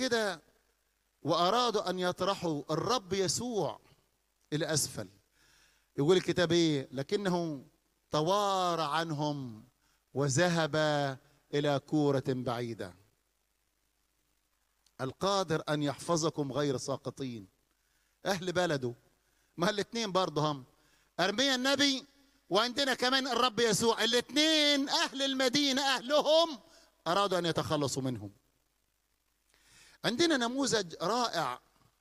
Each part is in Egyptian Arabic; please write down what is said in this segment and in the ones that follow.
كده وارادوا ان يطرحوا الرب يسوع الى اسفل يقول الكتاب ايه لكنه توارى عنهم وذهب الى كوره بعيده القادر ان يحفظكم غير ساقطين اهل بلده ما الاثنين برضه هم ارميا النبي وعندنا كمان الرب يسوع الاثنين اهل المدينه اهلهم ارادوا ان يتخلصوا منهم عندنا نموذج رائع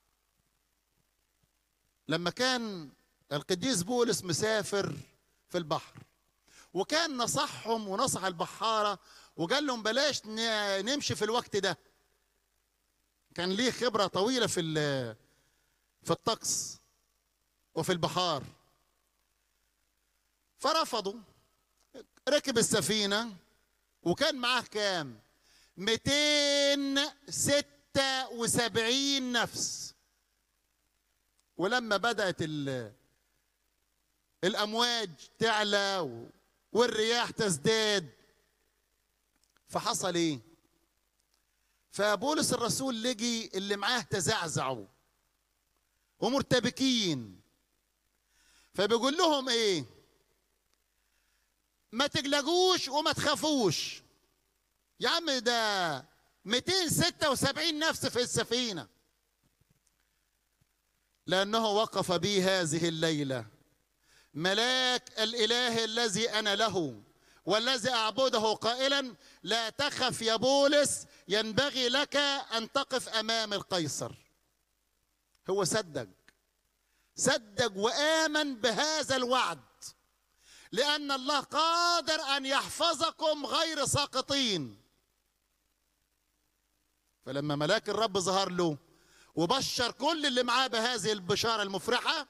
لما كان القديس بولس مسافر في البحر وكان نصحهم ونصح البحارة وقال لهم بلاش نمشي في الوقت ده كان ليه خبرة طويلة في في الطقس وفي البحار فرفضوا ركب السفينة وكان معاه كام 276 نفس ولما بدأت الأمواج تعلى والرياح تزداد فحصل ايه فبولس الرسول لقي اللي معاه تزعزعوا ومرتبكين فبيقول لهم ايه ما تقلقوش وما تخافوش يا عم ده 276 نفس في السفينة لأنه وقف بي هذه الليلة ملاك الإله الذي أنا له والذي أعبده قائلا لا تخف يا بولس ينبغي لك أن تقف أمام القيصر هو صدق صدق وآمن بهذا الوعد لأن الله قادر أن يحفظكم غير ساقطين فلما ملاك الرب ظهر له وبشر كل اللي معاه بهذه البشارة المفرحة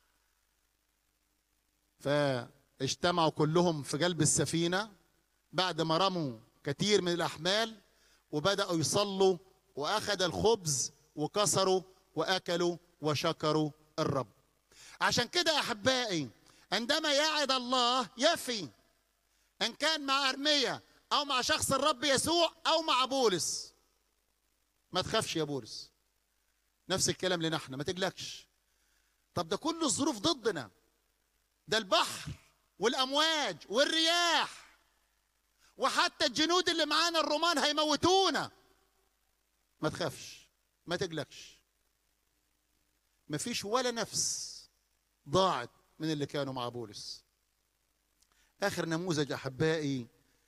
فاجتمعوا كلهم في قلب السفينة بعد ما رموا كثير من الأحمال وبدأوا يصلوا وأخذ الخبز وكسروا وأكلوا وشكروا الرب عشان كده أحبائي عندما يعد الله يفي ان كان مع ارميا او مع شخص الرب يسوع او مع بولس ما تخافش يا بولس نفس الكلام لنا احنا ما تقلقش طب ده كل الظروف ضدنا ده البحر والامواج والرياح وحتى الجنود اللي معانا الرومان هيموتونا ما تخافش ما تقلقش ما فيش ولا نفس ضاعت من اللي كانوا مع بولس اخر نموذج احبائي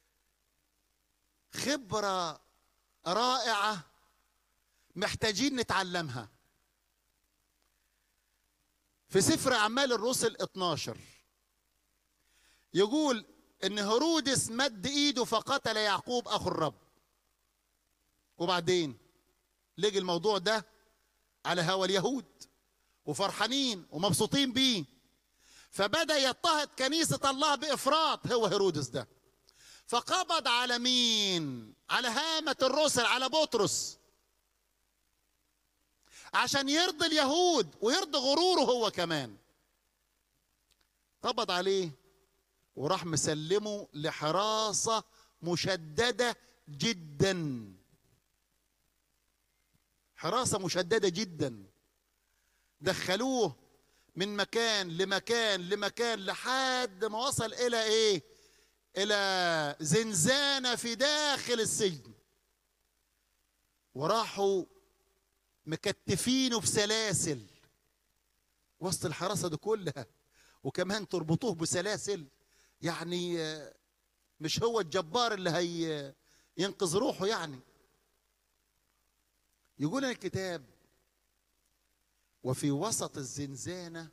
خبره رائعه محتاجين نتعلمها في سفر اعمال الرسل 12 يقول ان هرودس مد ايده فقتل يعقوب اخو الرب وبعدين لقي الموضوع ده على هوى اليهود وفرحانين ومبسوطين بيه فبدا يضطهد كنيسه الله بافراط هو هيرودس ده فقبض على مين على هامه الرسل على بطرس عشان يرضي اليهود ويرضي غروره هو كمان قبض عليه وراح مسلمه لحراسه مشدده جدا حراسه مشدده جدا دخلوه من مكان لمكان لمكان لحد ما وصل الى ايه الى زنزانه في داخل السجن وراحوا مكتفينه بسلاسل وسط الحراسه دي كلها وكمان تربطوه بسلاسل يعني مش هو الجبار اللي هي ينقذ روحه يعني يقول الكتاب وفي وسط الزنزانه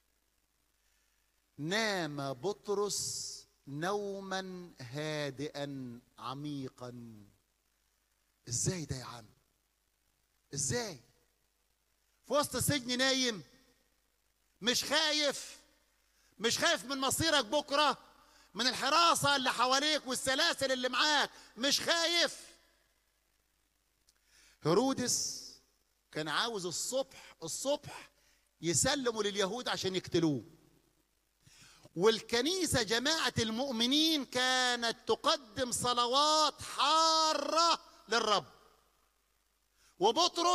نام بطرس نوما هادئا عميقا ازاي ده يا عم ازاي في وسط السجن نايم مش خايف مش خايف من مصيرك بكره من الحراسه اللي حواليك والسلاسل اللي معاك مش خايف هرودس كان عاوز الصبح الصبح يسلموا لليهود عشان يقتلوه والكنيسة جماعة المؤمنين كانت تقدم صلوات حارة للرب وبطرس